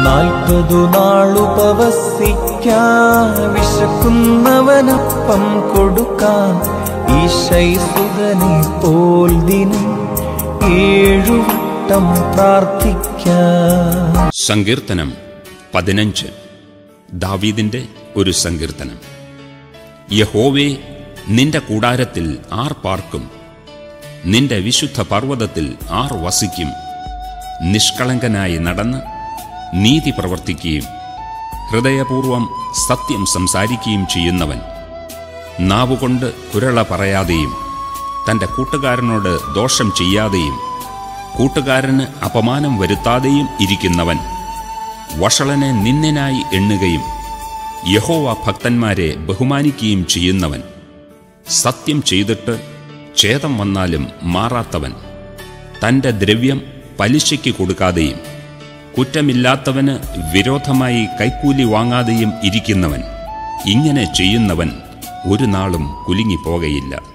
നാൽപ്പതു നാളുപവസിക്കാൻ വിശക്കുന്നവനപ്പം കൊടുക്കാൻ ഈശൈസുതനെ പോൽ ദിനം ഏഴുവട്ടം പ്രാർത്ഥിക്കാം സങ്കീർത്തനം പതിനഞ്ച് ദാവീദിന്റെ ഒരു സങ്കീർത്തനം യഹോവേ നിന്റെ കൂടാരത്തിൽ ആർ പാർക്കും നിന്റെ വിശുദ്ധ പർവ്വതത്തിൽ ആർ വസിക്കും നിഷ്കളങ്കനായി നടന്ന് നീതി പ്രവർത്തിക്കുകയും ഹൃദയപൂർവം സത്യം സംസാരിക്കുകയും ചെയ്യുന്നവൻ നാവുകൊണ്ട് കുരള പറയാതെയും തന്റെ കൂട്ടുകാരനോട് ദോഷം ചെയ്യാതെയും കൂട്ടുകാരന് അപമാനം വരുത്താതെയും ഇരിക്കുന്നവൻ വഷളനെ നിന്ദനായി എണ്ണുകയും യഹോവ ഭക്തന്മാരെ ബഹുമാനിക്കുകയും ചെയ്യുന്നവൻ സത്യം ചെയ്തിട്ട് ഛേദം വന്നാലും മാറാത്തവൻ തന്റെ ദ്രവ്യം പലിശയ്ക്ക് കൊടുക്കാതെയും കുറ്റമില്ലാത്തവന് വിരോധമായി കൈക്കൂലി വാങ്ങാതെയും ഇരിക്കുന്നവൻ ഇങ്ങനെ ചെയ്യുന്നവൻ ഒരു നാളും കുലുങ്ങിപ്പോകയില്ല